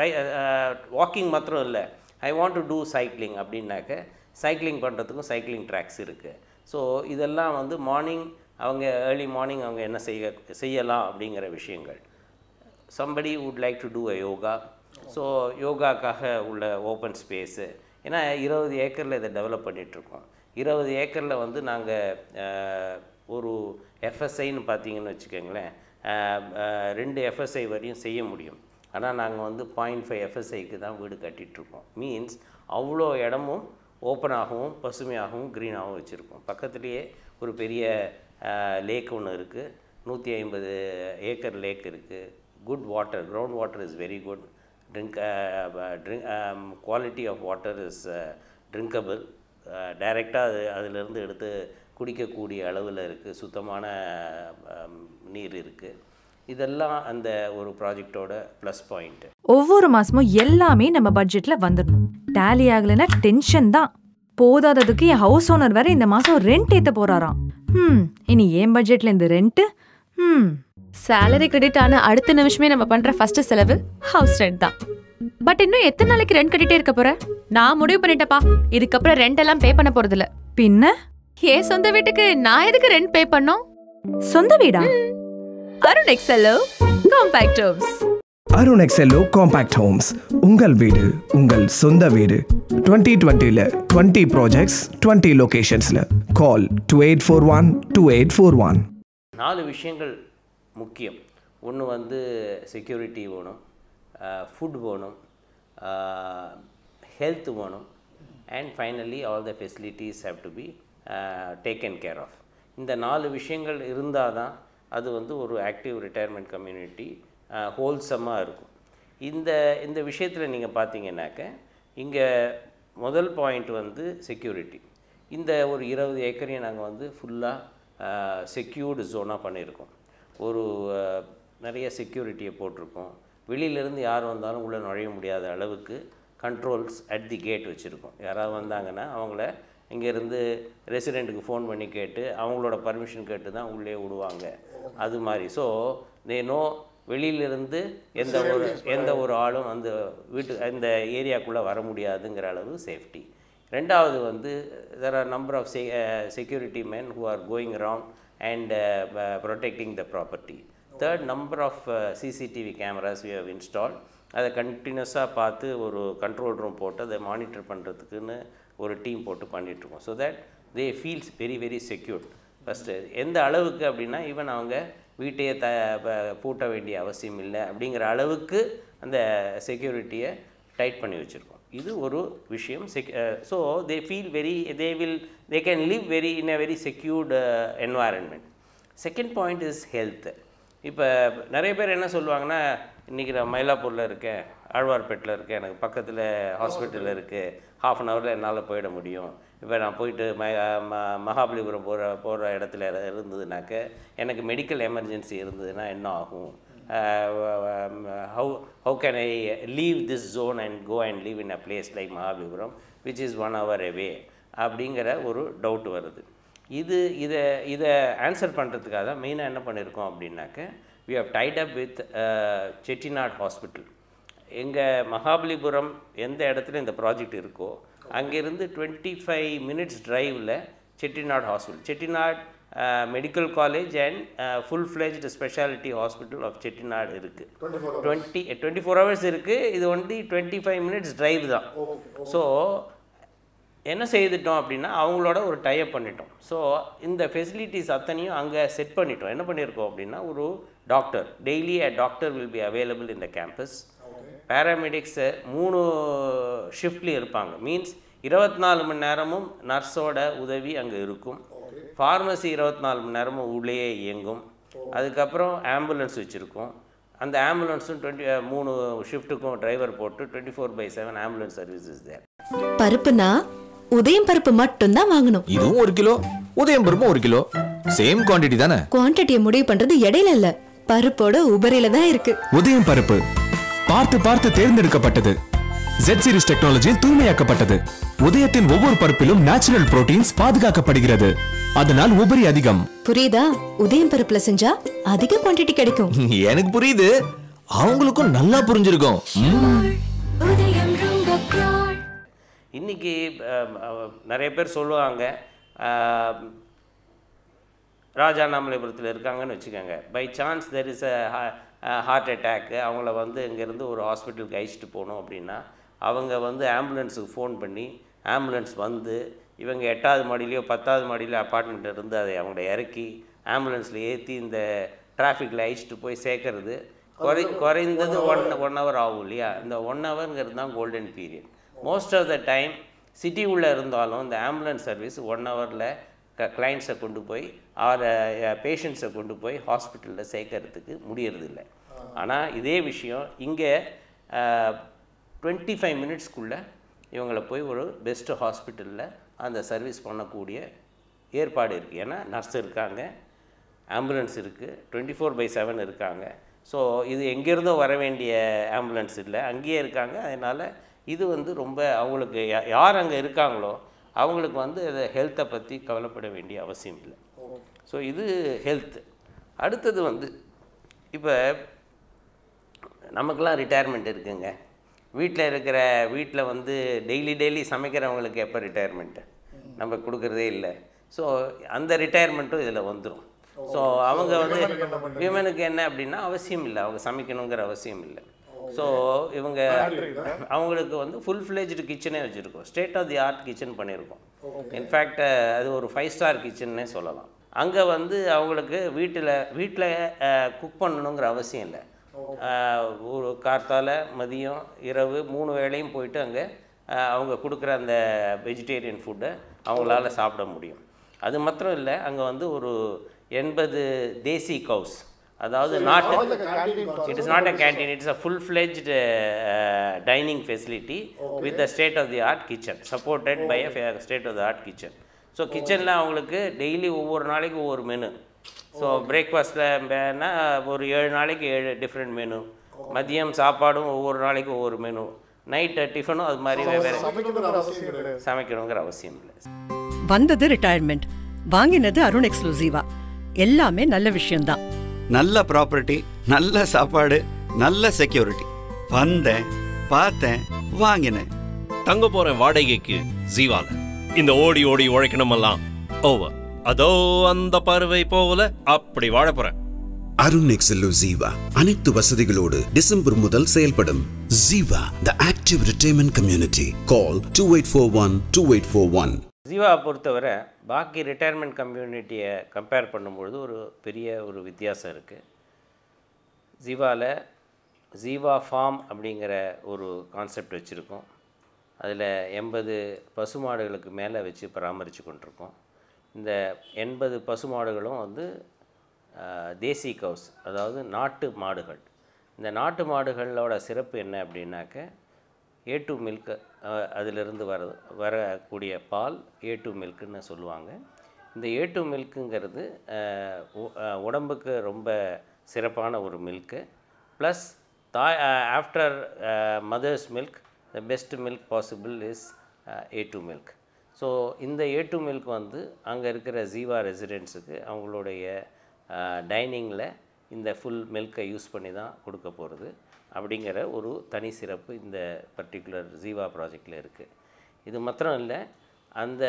வாக்கிங் மாத்திரம் இல்லை I want to do cycling அப்படின்னாக்க சைக்கிளிங் பண்ணுறதுக்கும் சைக்கிளிங் ட்ராக்ஸ் இருக்குது ஸோ இதெல்லாம் வந்து மார்னிங் அவங்க ஏர்லி மார்னிங் அவங்க என்ன செய்ய செய்யலாம் அப்படிங்கிற விஷயங்கள் somebody would like to do a yoga so யோகாக்காக உள்ள ஓப்பன் ஸ்பேஸு ஏன்னா இருபது ஏக்கரில் இதை டெவலப் பண்ணிகிட்ருக்கோம் இருபது ஏக்கரில் வந்து நாங்கள் ஒரு எஃப்எஸ்ஐன்னு பார்த்தீங்கன்னு வச்சுக்கோங்களேன் அஹ், அஹ், ரெண்டு எஃப்எஸ்ஐ வரையும் செய்ய முடியும் ஆனால் நாங்கள் வந்து பாயிண்ட் ஃபைவ் எஃப்எஸ்ஐக்கு தான் வீடு கட்டிகிட்ருக்கோம் மீன்ஸ் அவ்வளோ இடமும் ஓப்பனாகவும் பசுமையாகவும் க்ரீனாகவும் வச்சுருக்கோம் பக்கத்துலேயே ஒரு பெரிய லேக் ஒன்று இருக்குது நூற்றி ஐம்பது ஏக்கர் லேக் இருக்குது good water ground water is very good drink drink quality of water is drinkable டைரெக்டாக அது அதிலிருந்து எடுத்து குடிக்கக்கூடிய அளவில் இருக்குது சுத்தமான um, நீர் இருக்குது இதெல்லாம் அந்த ஒரு ப்ராஜெக்டோட ப்ளஸ் பாயிண்ட்டு ஒவ்வொரு மாசமும் எல்லாமே நம்ம பட்ஜெட்ல வந்துடணும் டேலி ஆகலைன்னா டென்ஷன் தான் போதாததுக்கு என் ஹவுஸ் ஓனர் வேற இந்த மாசம் ரெண்ட் ஏத்த போறாராம் ஹம் இனி ஏன் பட்ஜெட்ல இந்த ரெண்ட் ஹம் சேலரி கிரெடிட் ஆன அடுத்த நிமிஷமே நம்ம பண்ற ஃபர்ஸ்ட் செலவு ஹவுஸ் ரெண்ட் தான் பட் இன்னும் எத்தனை நாளைக்கு ரெண்ட் கட்டிட்டே இருக்க போற நான் முடிவு பண்ணிட்டேப்பா இதுக்கப்புறம் ரெண்ட் எல்லாம் பே பண்ண போறது இல்ல பின்ன ஏன் சொந்த வீட்டுக்கு நான் எதுக்கு ரெண்ட் பே பண்ணோம் சொந்த வீடா Arun எக்ஸலோ compact homes Arun Excello compact homes உங்கள் வீடு உங்கள் சொந்த வீடு டுவெண்ட்டி டுவெண்ட்டியில் டுவெண்ட்டி ப்ராஜெக்ட்ஸ் டுவெண்ட்டி லொகேஷன்ஸில் call two eight four one two eight four one நாலு விஷயங்கள் முக்கியம் ஒன்று வந்து செக்யூரிட்டி வேணும் ஃபுட் வேணும் ஹெல்த் வேணும் and finally all the facilities have to be taken care of இந்த நாலு விஷயங்கள் இருந்தால் தான் அது வந்து ஒரு ஆக்டிவ் ரிட்டையர்மெண்ட் கம்யூனிட்டி ஹோல்சமாக இருக்கும் இந்த இந்த விஷயத்தில் நீங்கள் பார்த்தீங்கன்னாக்க இங்கே முதல் பாயிண்ட் வந்து செக்யூரிட்டி இந்த ஒரு இருபது ஏக்கரையும் நாங்கள் வந்து ஃபுல்லாக செக்யூர்டு ஜோனாக பண்ணியிருக்கோம் ஒரு அஹ், நிறைய செக்யூரிட்டியை போட்டிருக்கோம் வெளியிலேருந்து யார் வந்தாலும் உள்ளே நுழைய முடியாத அளவுக்கு கண்ட்ரோல்ஸ் அட் தி கேட் வச்சுருக்கோம் யாராவது வந்தாங்கன்னா அவங்கள இங்கேருந்து ரெசிடெண்ட்டுக்கு ஃபோன் பண்ணி கேட்டு அவங்களோட பர்மிஷன் கேட்டு தான் உள்ளே விடுவாங்க அது மாதிரி ஸோ தே நோ வெளியிலிருந்து எந்த ஒரு எந்த ஒரு ஆளும் அந்த வீட்டு இந்த ஏரியாக்குள்ளே வர முடியாதுங்கிற அளவு சேஃப்டி ரெண்டாவது வந்து தெர் ஆர் நம்பர் ஆஃப் செ security men who are going around and uh, uh, protecting the property third number of CCTV cameras we have installed அதை கண்டினியூஸாக பார்த்து ஒரு கண்ட்ரோல் ரூம் போட்டு அதை மானிட்டர் பண்ணுறதுக்குன்னு ஒரு டீம் போட்டு பண்ணிகிட்ருக்கோம் so that they feels very very secured first எந்த அளவுக்கு அப்படின்னா ஈவன் அவங்க வீட்டையே த ப- பூட்ட வேண்டிய அவசியம் இல்லை அப்படிங்கிற அளவுக்கு அந்த செக்யூரிட்டியை டைட் பண்ணி வச்சுருக்கோம் இது ஒரு விஷயம் check so they feel very they will they can live very in a very secured environment second point is health இப்போ நிறைய பேர் என்ன சொல்லுவாங்கன்னா இன்றைக்கி நான் மயிலாப்பூரில் இருக்கேன் ஆழ்வார்பேட்டில் இருக்கேன் எனக்கு பக்கத்தில் ஹாஸ்பிட்டல் இருக்குது ஹாஃப் அன் ஹவரில் என்னால் போயிட முடியும் இப்போ நான் போயிட்டு ம ம- மகாபலிபுரம் போகிற போகிற இடத்துல இருந்ததுனாக்க எனக்கு மெடிக்கல் எமர்ஜென்சி இருந்ததுன்னா என்ன ஆகும் how how can I leave this zone and go and leave in a place like Mahabalipuram which is one hour away அப்படிங்கிற ஒரு டவுட் வருது இது இதை இதை ஆன்சர் பண்ணுறதுக்காக தான் மெயினாக என்ன பண்ணியிருக்கோம் அப்படின்னாக்க we have tied up with Chettinad hospital எங்கள் மகாபலிபுரம் எந்த இடத்துல இந்த ப்ராஜெக்ட் இருக்கோ அங்கேருந்து டுவெண்ட்டி ஃபைவ் மினிட்ஸ் டிரைவில் Chettinad hospital Chettinad medical college and full fledged speciality hospital of Chettinad இருக்குது டுவெண்ட்டி டுவெண்ட்டி ஃபோர் ஹவர்ஸ் இருக்குது இது only twenty five minutes drive தான் ஸோ என்ன செய்துட்டோம் அப்படின்னா அவங்களோட ஒரு டைப் பண்ணிட்டோம் ஸோ இந்த ஃபெசிலிட்டிஸ் அத்தனையும் அங்கே செட் பண்ணிட்டோம் என்ன பண்ணியிருக்கோம் அப்படின்னா ஒரு doctor daily a doctor will be available in the campus paramedics மூணு ஷிஃப்ட்லேயும் இருப்பாங்க மீன்ஸ் இருபத்தி நாலு மணி நேரமும் நர்ஸோட உதவி அங்கே இருக்கும் ஃபார்மசி இருபத்தி நாலு மணி நேரமும் உள்ளேயே இயங்கும் அதுக்கப்புறம் ஆம்புலன்ஸ் வச்சுருக்கோம் அந்த ஆம்புலன்ஸும் டுவெண்ட்டி மூணு ஷிஃப்ட்டுக்கும் டிரைவர் போட்டு twenty four by seven ambulance service is there பருப்புனா உதயம் பருப்பு மட்டும்தான் வாங்கணும் இதுவும் ஒரு கிலோ உதயம் பருப்பும் ஒரு கிலோ சேம் குவாண்டிட்டி தானே குவான்டிட்டியை முடிவு பண்றது இடையில இல்ல பருப்போட உபரியில தான் இருக்கு உதயம் பருப்பு பார்த்து பார்த்து தேர்ந்தெடுக்கப்பட்டது ஜெட் சீரிஸ் டெக்னாலஜியில் தூய்மையாக்கப்பட்டது உதயத்தின் ஒவ்வொரு பருப்பிலும் நேச்சுரல் புரோட்டீன்ஸ் பாதுகாக்கப்படுகிறது அதனால் உபரி அதிகம் புரியுதா உதயம் பருப்புல செஞ்சா அதிக குவான்டிட்டி கிடைக்கும் எனக்கு புரியுது அவங்களுக்கும் நல்லா புரிஞ்சிருக்கும் ம். இன்றைக்கி நிறைய பேர் சொல்லுவாங்க அஹ், ராஜாண்ணாமலைபுரத்தில் இருக்காங்கன்னு வச்சுக்கோங்க by chance there is a heart attack அவங்கள வந்து இங்கேருந்து ஒரு ஹாஸ்பிட்டலுக்கு அழைச்சிட்டு போகணும் அப்படின்னா அவங்க வந்து ஆம்புலன்ஸுக்கு ஃபோன் பண்ணி ஆம்புலன்ஸ் வந்து இவங்க எட்டாவது மாடியிலையோ பத்தாவது மாடியிலையோ அப்பார்ட்மெண்ட்டில் இருந்து அதை அவங்கள இறக்கி ஆம்புலன்ஸில் ஏற்றி இந்த டிராஃபிக்கில் அழைச்சிட்டு போய் சேர்க்கறது குறை குறைந்தது ஒன் ஒன் ஹவர் ஆகும் இல்லையா இந்த ஒன் ஹவருங்கிறது தான் golden period most of the time city உள்ளே இருந்தாலும் இந்த ஆம்புலன்ஸ் சர்வீஸ் ஒன் ஹவரில் க கிளைண்ட்ஸை கொண்டு போய் ஆர் பேஷண்ட்ஸை கொண்டு போய் ஹாஸ்பிட்டலில் சேர்க்கறதுக்கு முடியறதில்ல ஆனால் இதே விஷயம் இங்கே டுவெண்ட்டி ஃபைவ் மினிட்ஸ்க்குள்ளே இவங்களை போய் ஒரு பெஸ்ட்டு ஹாஸ்பிட்டலில் அந்த சர்வீஸ் பண்ணக்கூடிய ஏற்பாடு இருக்குது ஏன்னா நர்ஸ் இருக்காங்க ஆம்புலன்ஸ் இருக்குது டுவெண்ட்டி ஃபோர் பை செவன் இருக்காங்க ஸோ இது எங்கேருந்தோ வர வேண்டிய ஆம்புலன்ஸ் இல்லை அங்கேயே இருக்காங்க அதனால் இது வந்து ரொம்ப அவங்களுக்கு யா- யார் அங்கே இருக்காங்களோ அவங்களுக்கு வந்து அதை ஹெல்த்தை பற்றி கவலைப்பட வேண்டிய அவசியம் இல்லை ஸோ இது ஹெல்த் அடுத்தது வந்து இப்போ நமக்கெல்லாம் ரிட்டையர்மெண்ட் இருக்குங்க வீட்டில் இருக்கிற வீட்டில் வந்து டெய்லி டெய்லி சமைக்கிறவங்களுக்கு எப்போ ரிட்டையர்மெண்ட்டு நம்ம கொடுக்குறதே இல்லை ஸோ அந்த ரிட்டையர்மெண்ட்டும் இதில் வந்துடும் ஸோ அவங்க வந்து விமனுக்கு என்ன அப்படின்னா அவசியம் இல்லை அவங்க சமைக்கணுங்கிற அவசியம் இல்லை ஸோ இவங்க அவங்களுக்கு வந்து ஃபுல் ஃப்ளேஜ்டு கிச்சனே வச்சுருக்கோம் state of the art kitchen பண்ணியிருக்கோம் இன்ஃபேக்ட் அது ஒரு ஃபைவ் ஸ்டார் கிச்சன்னே சொல்லலாம் அங்கே வந்து அவங்களுக்கு வீட்டில் வீட்டில் குக் பண்ணணுங்கிற அவசியம் இல்லை அஹ், ஒரு கார்த்தால மதியம் இரவு மூணு வேளையும் போயிட்டு அங்கே அவங்க கொடுக்குற அந்த வெஜிடேரியன் ஃபுட்டை அவங்களால சாப்பிட முடியும் அது மாத்திரம் இல்லை அங்கே வந்து ஒரு எண்பது தேசி கவுஸ் அதாவது நாட்டு it is not a canteen it's a full fledged dining facility with the state of the art kitchen supported by a state of the art kitchen so கிச்சனில் அவங்களுக்கு டெய்லி ஒவ்வொரு நாளைக்கு ஒவ்வொரு மெனு ஸோ பிரேக்ஃபாஸ்ட்டில் வேணா ஒரு ஏழு நாளைக்கு ஏழு டிஃப்ரெண்ட் மெனு மதியம் சாப்பாடும் ஒவ்வொரு நாளைக்கு ஒவ்வொரு மெனு நைட்டு டிஃபனும் அது மாதிரி வெவ்வேறு சமைக்கணுங்கிற அவசியம் இல்லை வந்தது ரிட்டையர்மெண்ட் வாங்கினது அருண் எக்ஸ்க்ளூசிவா எல்லாமே நல்ல விஷயம்தான் நல்ல ப்ராப்பர்ட்டி நல்ல சாப்பாடு நல்ல செக்யூரிட்டி வந்தேன் பார்த்தேன் வாங்கினேன் தங்க போறேன் வாடகைக்கு ஜீவால இந்த ஓடி ஓடி உழைக்கணுமெல்லாம் ஓவர் அதோ அந்த பறவை போல அப்படி வாழ போறேன் அருண் எக்ஸலோ ஜீவா அனைத்து வசதிகளோடு டிசம்பர் முதல் செயல்படும் Jeeva the active retirement community call two eight four one two eight four one Jeeva பொறுத்தவரை பாக்கி ரிட்டையர்மெண்ட் கம்யூனிட்டியை கம்பேர் பண்ணும்பொழுது ஒரு பெரிய ஒரு வித்தியாசம் இருக்குது ஜீவாவில் ஜீவா ஃபார்ம் அப்படிங்கிற ஒரு கான்செப்ட் வச்சுருக்கோம் அதில் எண்பது பசுமாடுகளுக்கு மேலே வச்சு பராமரித்து கொண்டிருக்கோம் இந்த எண்பது பசுமாடுகளும் வந்து ஆஹ், தேசி கவுஸ் அதாவது நாட்டு மாடுகள் இந்த நாட்டு மாடுகளோட சிறப்பு என்ன அப்படின்னாக்க ஏ டு மில்க் அதிலிருந்து வர வரக்கூடிய பால் ஏ டு மில்க்குன்னு சொல்லுவாங்க இந்த ஏ டு மில்க்குங்கிறது உடம்புக்கு ரொம்ப சிறப்பான ஒரு மில்க்கு ப்ளஸ் தாய் after mother's milk the best milk possible is A two milk so இந்த ஏ டு மில்க் வந்து அங்கே இருக்கிற ஜீவா ரெசிடென்ட்ஸுக்கு அவங்களுடைய டைனிங்கில் இந்த ஃபுல் மில்கை யூஸ் பண்ணி தான் கொடுக்க போகிறது அப்படிங்கிற ஒரு தனி சிறப்பு இந்த பர்டிகுலர் ஜீவா ப்ராஜெக்டில் இருக்குது இது மாத்திரம் இல்லை அந்த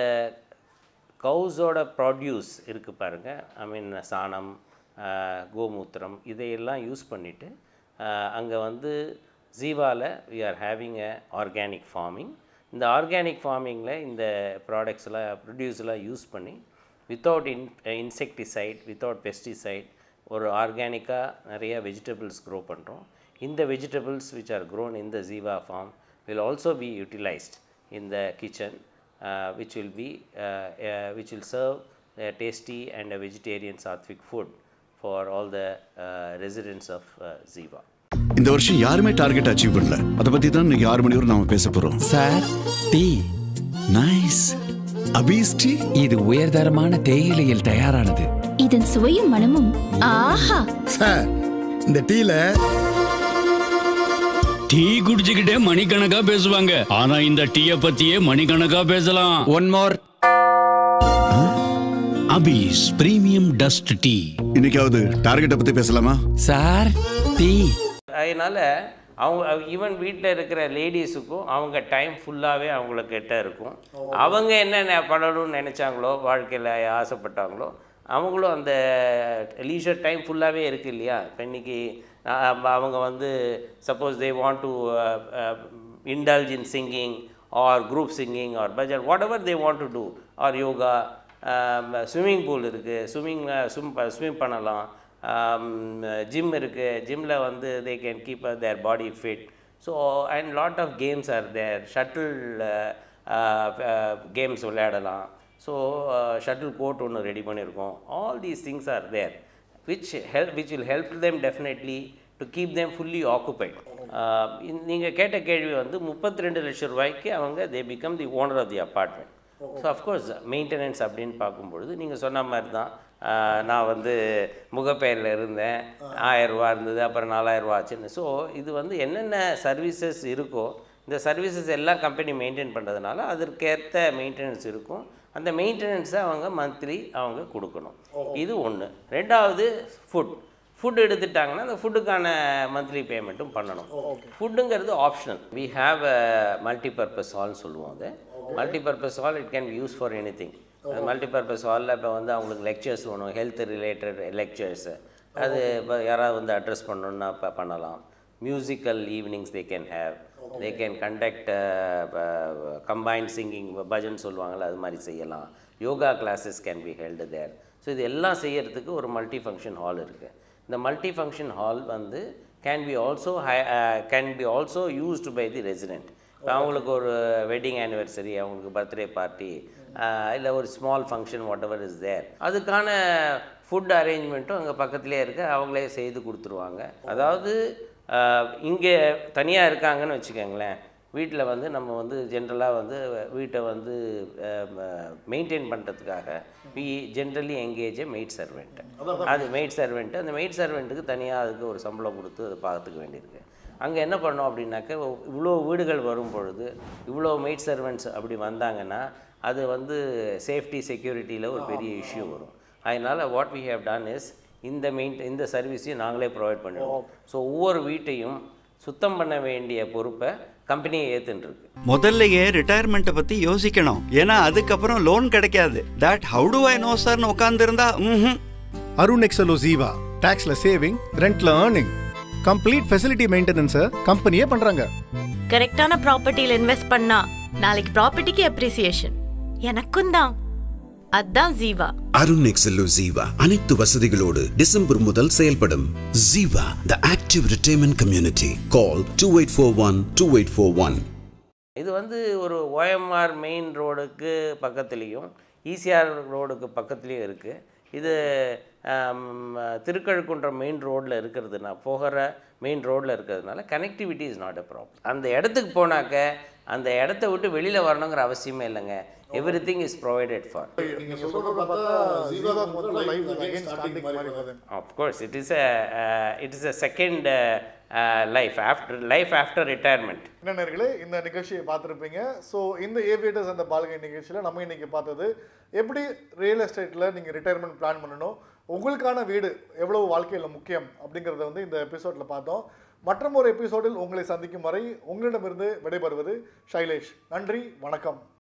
கவுஸோட ப்ராடியூஸ் இருக்குது பாருங்கள் ஐ மீன் சாணம் ஆஹ், கோமூத்திரம் இதையெல்லாம் யூஸ் பண்ணிவிட்டு அங்கே வந்து ஜீவாவில் we are having a organic farming இந்த ஆர்கானிக் ஃபார்மிங்கில் இந்த ப்ராடக்ட்ஸ்லாம் ப்ரொடியூஸ்லாம் யூஸ் பண்ணி without in insecticide without pesticide ஒரு ஆர்கானிக்காக நிறைய வெஜிடபிள்ஸ் க்ரோ பண்ணுறோம் இந்த vegetables which are grown in the Ziva farm will also be utilized in the kitchen uh, which will be uh, uh, which will serve a tasty and a vegetarian sattvic food for all the uh, residents of uh, Ziva. இந்த வருஷம் யாருமே டார்கெட் அச்சீவ் பண்ணல அதை பத்தி தான் இன்னைக்கு ஆறு மணி வரை நாம பேச போறோம் sir tea nice Apis tea இது உயர்தரமான தேயிலையில் தயாரானது இதன் சுவையும் மனமும் ஆஹா சார் இந்த டீல டீ குடிச்சுக்கிட்டே மணிக்கணக்கா பேசுவாங்க ஆனா இந்த டீய பத்தியே மணிக்கணக்கா பேசலாம் one more Apis premium dust tea இன்னைக்காவது டார்கெட்டை பத்தி பேசலாமா சார் டீ அதனால் அவங்க ஈவன் வீட்டில் இருக்கிற லேடிஸுக்கும் அவங்க டைம் ஃபுல்லாகவே அவங்களுக்கிட்ட இருக்கும் அவங்க என்ன பண்ணணும்னு நினச்சாங்களோ வாழ்க்கையில் ஆசைப்பட்டாங்களோ அவங்களும் அந்த லீஷர் டைம் ஃபுல்லாகவே இருக்குது இல்லையா இப்போ இன்றைக்கி அவங்க வந்து suppose they want to indulge in singing or group singing or bhajan whatever they want to do or yoga swimming pool இருக்குது ஸ்விம்மிங் ஸ்விம் ஸ்விம் பண்ணலாம் ஜிம் இருக்குது ஜிம்மில் வந்து they can keep their body fit so and lot of games are there shuttle games விளையாடலாம் ஸோ ஷட்டில் கோர்ட் ஒன்று ரெடி பண்ணியிருக்கோம் all these things are there which help which will help them definitely to keep them fully occupied நீங்கள் கேட்ட கேள்வி வந்து முப்பத்தி ரெண்டு லட்சம் ரூபாய்க்கு அவங்க they become the owner of the apartment so of course maintenance அப்படின்னு பார்க்கும்பொழுது நீங்கள் சொன்ன மாதிரி தான் ஆஹ், நான் வந்து முகப்பெயரில் இருந்தேன் ஆயிரரூவா இருந்தது அப்புறம் நாலாயிரரூவா ஆச்சுன்னு ஸோ இது வந்து என்னென்ன சர்வீசஸ் இருக்கோ இந்த சர்வீசஸ் எல்லாம் கம்பெனி மெயின்டைன் பண்ணுறதுனால அதற்கேற்ற மெயின்டெனன்ஸ் இருக்கும் அந்த மெயின்டெனன்ஸை அவங்க மந்த்லி அவங்க கொடுக்கணும் இது ஒன்று ரெண்டாவது ஃபுட் ஃபுட் எடுத்துட்டாங்கன்னா அந்த ஃபுட்டுக்கான மந்த்லி பேமெண்ட்டும் பண்ணணும் ஃபுட்டுங்கிறது optional we have a multipurpose ஹால்னு சொல்லுவோம் அது multipurpose hall it can be use for any thing multipurpose ஹாலில் இப்போ வந்து அவங்களுக்கு லெக்சர்ஸ் வேணும் ஹெல்த் ரிலேட்டட் லெக்சர்ஸு அது இப்போ யாராவது வந்து அட்ரஸ் பண்ணணுன்னா இப்போ பண்ணலாம் musical evenings they can have they can conduct combine singing bhajan சொல்லுவாங்கள்ல அது மாதிரி செய்யலாம் yoga classes can be held there so இது எல்லாம் செய்யறதுக்கு ஒரு மல்டி ஃபங்க்ஷன் ஹால் இருக்குது இந்த மல்டி ஃபங்க்ஷன் ஹால் வந்து can be also can be also used by the resident இப்போ அவங்களுக்கு ஒரு வெட்டிங் ஆனிவர்சரி அவங்களுக்கு பர்த்டே பார்ட்டி இல்லை ஒரு small function whatever is there அதுக்கான ஃபுட் அரேஞ்ச்மெண்ட்டும் அங்கே பக்கத்துலேயே இருக்க அவங்களே செய்து கொடுத்துருவாங்க அதாவது இங்கே தனியாக இருக்காங்கன்னு வச்சுக்கோங்களேன் வீட்டில் வந்து நம்ம வந்து ஜென்ரலாக வந்து வீட்டை வந்து மெயின்டைன் பண்ணுறதுக்காக we generally engage maid servant அது மெய்ட் சர்வெண்ட் அந்த மெய்ட் சர்வெண்ட்டுக்கு தனியாக அதுக்கு ஒரு சம்பளம் கொடுத்து அதை பார்த்துக்க வேண்டியிருக்கு அங்கே என்ன பண்ணோம் அப்படின்னாக்க இவ்வளோ வீடுகள் வரும் பொழுது இவ்வளோ மெய்ட் சர்வெண்ட்ஸ் அப்படி வந்தாங்கன்னா அது வந்து சேஃப்டி செக்யூரிட்டியில் ஒரு பெரிய இஷ்யூ வரும் அதனால் what we have done is இந்த மெயின் இந்த சர்வீஸையும் நாங்களே ப்ரொவைட் பண்ணிடுவோம் ஸோ ஒவ்வொரு வீட்டையும் சுத்தம் பண்ண வேண்டிய பொறுப்பை கம்பெனியை ஏற்றுன்ருக்கு முதல்லயே ரிட்டையர்மெண்ட்டை பத்தி யோசிக்கணும் ஏன்னா அதுக்கப்புறம் லோன் கிடைக்காது that how to I know சார்னு உட்காந்துருந்தா ம் அருண் எக்ஸலோ ஜீவா டாக்ஸ்ல சேவிங் ரெண்ட்ல ஏர்னிங் கம்ப்ளீட் ஃபெசிலிட்டி மெயின்டெனன்ஸை கம்பெனியே பண்றாங்க கரெக்டான ப்ராப்பர்ட்டியில் இன்வெஸ்ட் பண்ணா நாளைக்கு ப்ராப்பர்ட்டிக்கு அப்ரிசியேஷன் எனக்கும் தான் அதான் ஜீவா அருண் எக்ஸலோ ஜீவா அனைத்து வசதிகளோடு டிசம்பர் முதல் செயல்படும் Jeeva the active retirement community call two eight four one two eight four one இது வந்து ஒரு ஓஎம்ஆர் மெயின் ரோடுக்கு பக்கத்துலேயும் ஈசிஆர் ரோடுக்கு பக்கத்துலேயும் இருக்குது இது ஆம், திருக்கழுக்குன்றம் மெயின் ரோட்டில் இருக்கிறதுனா போகிற மெயின் ரோட்டில் இருக்கிறதுனால connectivity is not a problem அந்த இடத்துக்கு போனாக்க அந்த இடத்த விட்டு வெளியில் வரணுங்கிற அவசியமே இல்லைங்க everything is provided for நீங்க சொல்றத பார்த்தா ஜீவா முதல்ல லைஃப் அகைன் ஸ்டார்டிங் மாதிரி வருது of course it is a it is a second life after life after retirement என்ன நேர்களே இந்த நிகழ்ச்சியை பார்த்துருப்பீங்க ஸோ இந்த ஏவியேட்டர்ஸ் அந்த பால்கை நிகழ்ச்சியில் நம்ம இன்னைக்கு பார்த்தது எப்படி ரியல் எஸ்டேட்டில் நீங்கள் ரிட்டையர்மெண்ட் பிளான் பண்ணணும் உங்களுக்கான வீடு எவ்வளவு வாழ்க்கையில் முக்கியம் அப்படிங்கிறத வந்து இந்த எபிசோடில் பார்த்தோம் மற்றும் ஒரு எபிசோடில் உங்களை சந்திக்கும் வரை உங்களிடமிருந்து விடைபெறுவது ஷைலேஷ் நன்றி வணக்கம்